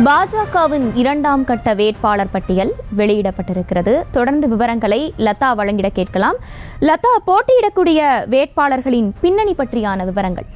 பாஜகவின் இரண்டாம் கட்ட வேட்பாளர் பட்டியல் வெளியிடப்பட்டிருக்கிறது தொடர்ந்து விவரங்களை லதா வழங்கிட கேட்கலாம் லதா போட்டியிடக்கூடிய வேட்பாளர்களின் பின்னணி பற்றியான விவரங்கள்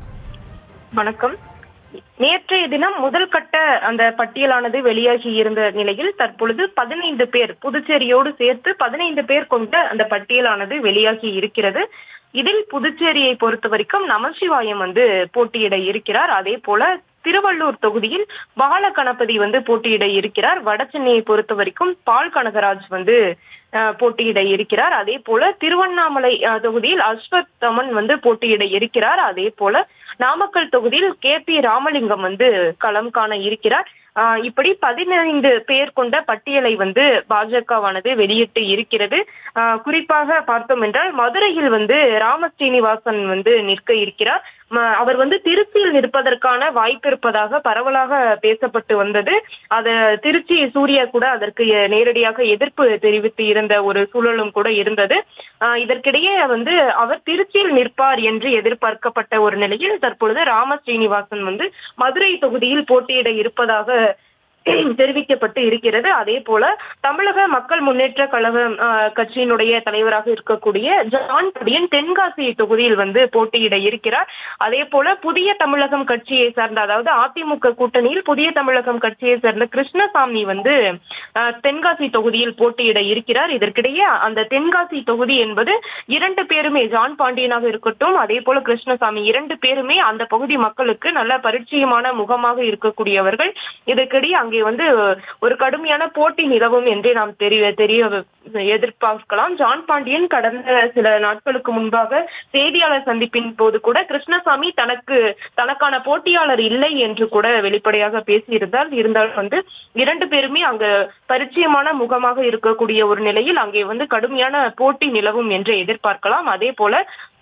வணக்கம் நேற்றைய தினம் முதல் கட்ட அந்த பட்டியலானது வெளியாகி இருந்த நிலையில் தற்பொழுது பதினைந்து பேர் புதுச்சேரியோடு சேர்த்து பதினைந்து பேர் கொண்ட அந்த பட்டியலானது வெளியாகி இருக்கிறது இதில் புதுச்சேரியை பொறுத்த வரைக்கும் நமசிவாயம் வந்து போட்டியிட இருக்கிறார் அதே போல திருவள்ளூர் தொகுதியில் பால கணபதி வந்து போட்டியிட இருக்கிறார் வடசென்னையை பொறுத்த வரைக்கும் பால் கனகராஜ் வந்து அஹ், போட்டியிட இருக்கிறார் அதே போல திருவண்ணாமலை அஹ், தொகுதியில் அஸ்வத் தமன் வந்து போட்டியிட இருக்கிறார் அதே போல நாமக்கல் தொகுதியில் கே பி ராமலிங்கம் வந்து களம் காண இருக்கிறார் ஆஹ் இப்படி பதினைந்து பேர் கொண்ட பட்டியலை வந்து பாஜகவானது வெளியிட்டு இருக்கிறது ஆஹ் குறிப்பாக பார்த்தோம் என்றால் மதுரையில் வந்து ராம ஸ்ரீனிவாசன் வந்து நிற்க இருக்கிறார் ம- அவர் வந்து திருச்சியில் நிற்பதற்கான வாய்ப்பு இருப்பதாக பரவலாக பேசப்பட்டு வந்தது அது திருச்சி சூர்யா கூட அதற்கு எ- நேரடியாக எதிர்ப்பு தெரிவித்து இருந்த ஒரு சூழலும் கூட இருந்தது ஆஹ் இதற்கிடையே வந்து அவர் திருச்சியில் நிற்பார் என்று எதிர்பார்க்கப்பட்ட ஒரு நிலையில் தற்பொழுது ராம ஸ்ரீனிவாசன் வந்து மதுரை தொகுதியில் போட்டியிட இருப்பதாக தெரிவிக்கப்பட்டு இருக்கிறது அதே போல தமிழக மக்கள் முன்னேற்ற கழகம் ஆஹ், கட்சியினுடைய தலைவராக இருக்கக்கூடிய ஜான் படியன் தென்காசி தொகுதியில் வந்து போட்டியிட இருக்கிறார் அதே போல புதிய தமிழகம் கட்சியை சார்ந்த அதாவது அதிமுக கூட்டணியில் புதிய தமிழகம் கட்சியை சேர்ந்த கிருஷ்ணசாமி வந்து ஆஹ், தென்காசி தொகுதியில் போட்டியிட இருக்கிறார் இதற்கிடையே அந்த தென்காசி தொகுதி என்பது இரண்டு பேருமே ஜான் பாண்டியனாக இருக்கட்டும் அதே போல கிருஷ்ணசாமி இரண்டு பேருமே அந்த பகுதி மக்களுக்கு நல்ல பரிச்சயமான முகமாக இருக்கக்கூடியவர்கள் இதற்கிடையே அங்கே வந்து ஒரு கடுமையான போட்டி நிலவும் என்றே நாம் தெரிய தெரிய எதிர்பார்க்கலாம் ஜான் பாண்டியன் கடந்த சில நாட்களுக்கு முன்பாக செய்தியாளர் சந்திப்பின் போது கூட கிருஷ்ணசாமி தனக்கு தனக்கான போட்டியாளர் இல்லை என்று கூட வெளிப்படையாக பேசியிருந்தார் இருந்தால் வந்து இரண்டு பேருமே அங்க பரிச்சயமான முகமாக இருக்கக்கூடிய ஒரு நிலையில் அங்கே வந்து கடுமையான போட்டி நிலவும் என்று எதிர்பார்க்கலாம் அதே போல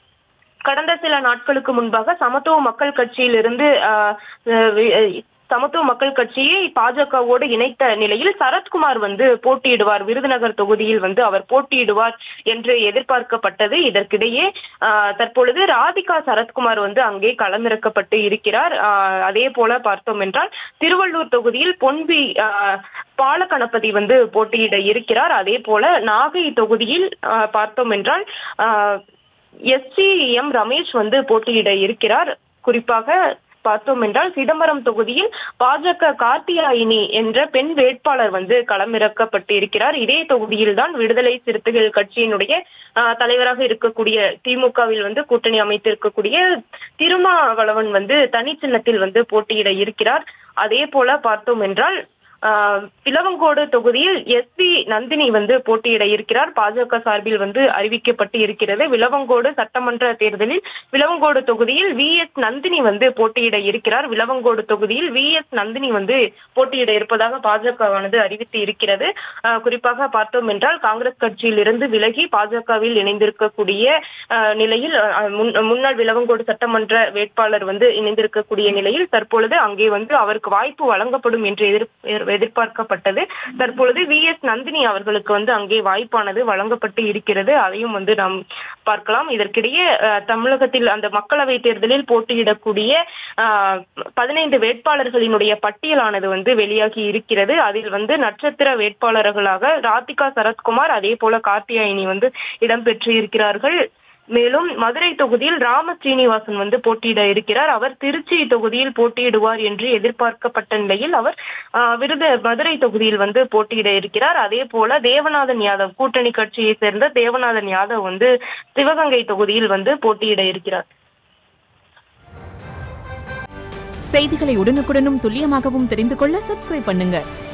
கடந்த சில நாட்களுக்கு முன்பாக சமத்துவ மக்கள் கட்சியிலிருந்து ஆஹ், அஹ், வி- அஹ், சமத்துவ மக்கள் கட்சியை பாஜகவோடு இணைத்த நிலையில் சரத்குமார் வந்து போட்டியிடுவார் விருதுநகர் தொகுதியில் வந்து அவர் போட்டியிடுவார் என்று எதிர்பார்க்கப்பட்டது இதற்கிடையே ஆஹ், தற்பொழுது ராதிகா சரத்குமார் வந்து அங்கே களமிறக்கப்பட்டு இருக்கிறார் ஆஹ், அதே போல பார்த்தோம் என்றால் திருவள்ளூர் தொகுதியில் பொன்பி ஆஹ், பாலகணபதி வந்து போட்டியிட இருக்கிறார் அதே போல நாகை தொகுதியில் ஆஹ், பார்த்தோம் என்றால் ஆஹ், எஸ்டி எம் ரமேஷ் வந்து போட்டியிட இருக்கிறார் குறிப்பாக பார்த்தோம் என்றால் சிதம்பரம் தொகுதியில் பாஜக கார்த்தியாயினி என்ற பெண் வேட்பாளர் வந்து களமிறக்கப்பட்டு இருக்கிறார் இதே தொகுதியில் தான் விடுதலை சிறுத்தைகள் கட்சியினுடைய ஆஹ், தலைவராக இருக்கக்கூடிய திமுகவில் வந்து கூட்டணி அமைத்திருக்கக்கூடிய திருமாவளவன் வந்து தனி சின்னத்தில் வந்து போட்டியிட இருக்கிறார் அதே போல பார்த்தோம் என்றால் ஆஹ், பிளவங்கோடு தொகுதியில் எஸ் பி நந்தினி வந்து போட்டியிட இருக்கிறார் பாஜக சார்பில் வந்து அறிவிக்கப்பட்டு இருக்கிறது விளவங்கோடு சட்டமன்ற தேர்தலில் விளவங்கோடு தொகுதியில் வி எஸ் நந்தினி வந்து போட்டியிட இருக்கிறார் விளவங்கோடு தொகுதியில் வி எஸ் நந்தினி வந்து போட்டியிட இருப்பதாக பாஜகவானது அறிவித்து இருக்கிறது ஆஹ், குறிப்பாக பார்த்தோம் என்றால் காங்கிரஸ் கட்சியில் இருந்து விலகி பாஜகவில் இணைந்திருக்கக்கூடிய ஆஹ், நிலையில் ஆஹ், முன்- முன்னாள் விளவங்கோடு சட்டமன்ற வேட்பாளர் வந்து இணைந்திருக்கக்கூடிய நிலையில் தற்பொழுது அங்கே வந்து அவருக்கு வாய்ப்பு வழங்கப்படும் என்று எதிர் எதிர்பார்க்கப்பட்டது தற்பொழுது வி எஸ் நந்தினி அவர்களுக்கு வந்து அங்கே வாய்ப்பானது வழங்கப்பட்டு இருக்கிறது அதையும் வந்து நாம் பார்க்கலாம் இதற்கிடையே அஹ், தமிழகத்தில் அந்த மக்களவை தேர்தலில் போட்டியிடக்கூடிய அஹ், பதினைந்து வேட்பாளர்களினுடைய பட்டியலானது வந்து வெளியாகி இருக்கிறது அதில் வந்து நட்சத்திர வேட்பாளர்களாக ராதிகா சரத்குமார் அதே போல கார்த்தியாயினி வந்து இடம்பெற்று இருக்கிறார்கள் மேலும் மதுரை தொகுதியில் ராம ஸ்ரீனிவாசன் வந்து போட்டியிட இருக்கிறார் அவர் திருச்சி தொகுதியில் போட்டியிடுவார் என்று எதிர்பார்க்கப்பட்ட நிலையில் அவர் ஆஹ், விருது மதுரை தொகுதியில் வந்து போட்டியிட இருக்கிறார் அதே போல தேவநாதன் யாதவ் கூட்டணி கட்சியை சேர்ந்த தேவநாதன் யாதவ் வந்து சிவகங்கை தொகுதியில் வந்து போட்டியிட இருக்கிறார் செய்திகளை உடனுக்குடனும் துல்லியமாகவும் தெரிந்து கொள்ள சப்ஸ்கிரைப் பண்ணுங்க